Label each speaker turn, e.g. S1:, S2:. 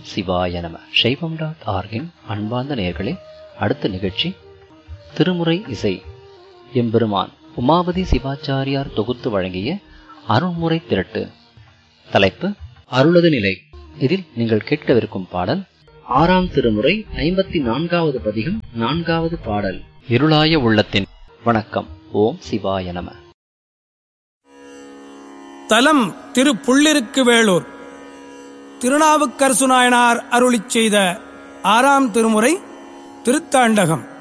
S1: சிவாய நம சைவம் டாட் ஆர்கின் அன்பார்ந்த நேயர்களே அடுத்த நிகழ்ச்சி திருமுறை இசை எம்பெருமான் உமாபதி சிவாச்சாரியார் தொகுத்து வழங்கிய அருள்முறை திரட்டு தலைப்பு அருளது நிலை இதில் நீங்கள் கேட்கவிருக்கும் பாடல் ஆறாம் திருமுறை ஐம்பத்தி நான்காவது பதிகம் நான்காவது பாடல் இருளாய உள்ளத்தின் வணக்கம் ஓம் சிவாய நம
S2: தலம் திரு புள்ளிருக்கு வேளூர் திருநாவுக்கரசு நாயனார் அருளிச் செய்த ஆறாம் திருமுறை திருத்தாண்டகம்